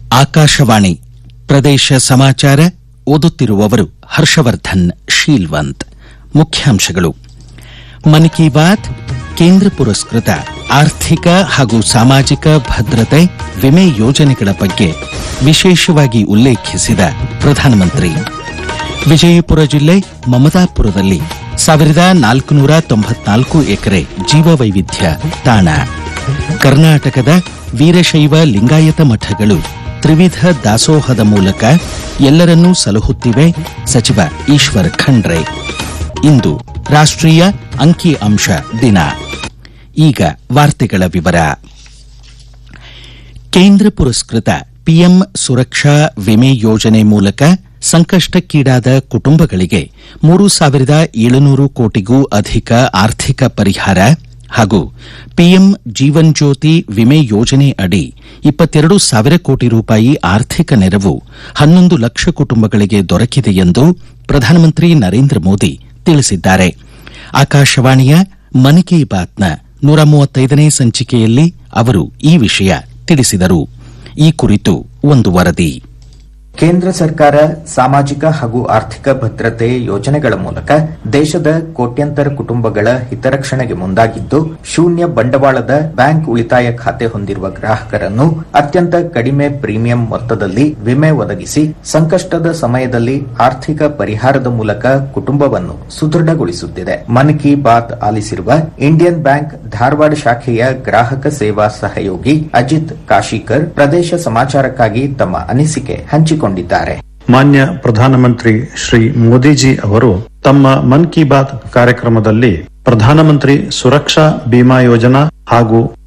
ಆಕಾಶವಾಣಿ ಪ್ರದೇಶ ಸಮಾಚಾರ ಓದುತ್ತಿರುವವರು ಹರ್ಷವರ್ಧನ್ ಶೀಲ್ವಂತ್ ಮುಖ್ಯಾಂಶಗಳು ಮನ್ ಕಿ ಬಾತ್ ಕೇಂದ್ರ ಪುರಸ್ಕೃತ ಆರ್ಥಿಕ ಹಾಗೂ ಸಾಮಾಜಿಕ ಭದ್ರತೆ ವಿಮೆ ಯೋಜನೆಗಳ ಬಗ್ಗೆ ವಿಶೇಷವಾಗಿ ಉಲ್ಲೇಖಿಸಿದ ಪ್ರಧಾನಮಂತ್ರಿ ವಿಜಯಪುರ ಜಿಲ್ಲೆ ಮಮದಾಪುರದಲ್ಲಿ ಸಾವಿರದ ನಾಲ್ಕುನೂರ ತೊಂಬತ್ನಾಲ್ಕು ಎಕರೆ ಜೀವವೈವಿಧ್ಯ ತಾಣ ಕರ್ನಾಟಕದ ವೀರಶೈವ ಲಿಂಗಾಯತ ಮಠಗಳು ತ್ರಿವಿಧ ದಾಸೋಹದ ಮೂಲಕ ಎಲ್ಲರನ್ನೂ ಸಲಹುತ್ತಿವೆ ಸಚಿವ ಈಶ್ವರ್ ಖಂಡ್ರೆ ಇಂದು ರಾಷ್ಟ್ರೀಯ ಅಂಕಿ ಅಂಶ ದಿನ ಈಗ ವಾರ್ತೆಗಳ ವಿವರ ಕೇಂದ್ರ ಪುರಸ್ಕೃತ ಪಿಎಂ ಸುರಕ್ಷಾ ವಿಮೆ ಯೋಜನೆ ಮೂಲಕ ಸಂಕಷ್ಟಕ್ಕೀಡಾದ ಕುಟುಂಬಗಳಿಗೆ ಮೂರು ಸಾವಿರದ ಏಳುನೂರು ಕೋಟಿಗೂ ಅಧಿಕ ಆರ್ಥಿಕ ಪರಿಹಾರ ಹಾಗೂ ಪಿಎಂ ಜೀವನ್ ಜ್ಯೋತಿ ವಿಮೆ ಯೋಜನೆ ಅಡಿ ಇಪ್ಪತ್ತೆರಡು ಸಾವಿರ ಕೋಟಿ ರೂಪಾಯಿ ಆರ್ಥಿಕ ನೆರವು ಹನ್ನೊಂದು ಲಕ್ಷ ಕುಟುಂಬಗಳಿಗೆ ದೊರಕಿದೆ ಎಂದು ಪ್ರಧಾನಮಂತ್ರಿ ನರೇಂದ್ರ ಮೋದಿ ತಿಳಿಸಿದ್ದಾರೆ ಆಕಾಶವಾಣಿಯ ಮನ್ ಕಿ ಬಾತ್ನ ನೂರ ಮೂವತ್ತೈದನೇ ಸಂಚಿಕೆಯಲ್ಲಿ ಅವರು ಈ ವಿಷಯ ತಿಳಿಸಿದರು ಈ ಕುರಿತು ಒಂದು ವರದಿ ಕೇಂದ್ರ ಸರ್ಕಾರ ಸಾಮಾಜಿಕ ಹಾಗೂ ಆರ್ಥಿಕ ಭದ್ರತೆ ಯೋಜನೆಗಳ ಮೂಲಕ ದೇಶದ ಕೋಟ್ಯಂತರ ಕುಟುಂಬಗಳ ಹಿತರಕ್ಷಣೆಗೆ ಮುಂದಾಗಿದ್ದು ಶೂನ್ಯ ಬಂಡವಾಳದ ಬ್ಯಾಂಕ್ ಉಳಿತಾಯ ಖಾತೆ ಹೊಂದಿರುವ ಗ್ರಾಹಕರನ್ನು ಅತ್ಯಂತ ಕಡಿಮೆ ಪ್ರೀಮಿಯಂ ಮೊತ್ತದಲ್ಲಿ ವಿಮೆ ಒದಗಿಸಿ ಸಂಕಷ್ಟದ ಸಮಯದಲ್ಲಿ ಆರ್ಥಿಕ ಪರಿಹಾರದ ಮೂಲಕ ಕುಟುಂಬವನ್ನು ಸುದೃಢಗೊಳಿಸುತ್ತಿದೆ ಮನ್ ಕಿ ಬಾತ್ ಆಲಿಸಿರುವ ಇಂಡಿಯನ್ ಬ್ಯಾಂಕ್ ಧಾರವಾಡ ಶಾಖೆಯ ಗ್ರಾಹಕ ಸೇವಾ ಸಹಯೋಗಿ ಅಜಿತ್ ಕಾಶಿಕರ್ ಪ್ರದೇಶ ಸಮಾಚಾರಕ್ಕಾಗಿ ತಮ್ಮ ಅನಿಸಿಕೆ ಹಂಚಿಕೊಂಡಿದ್ದಾರೆ ಮಾನ್ಯ ಪ್ರಧಾನಮಂತ್ರಿ ಶ್ರೀ ಮೋದಿಜಿ ಅವರು ತಮ್ಮ ಮನ್ ಕಿ ಬಾತ್ ಕಾರ್ಯಕ್ರಮದಲ್ಲಿ ಪ್ರಧಾನಮಂತ್ರಿ ಸುರಕ್ಷಾ ಬಿಮಾ ಯೋಜನಾ ಹಾಗೂ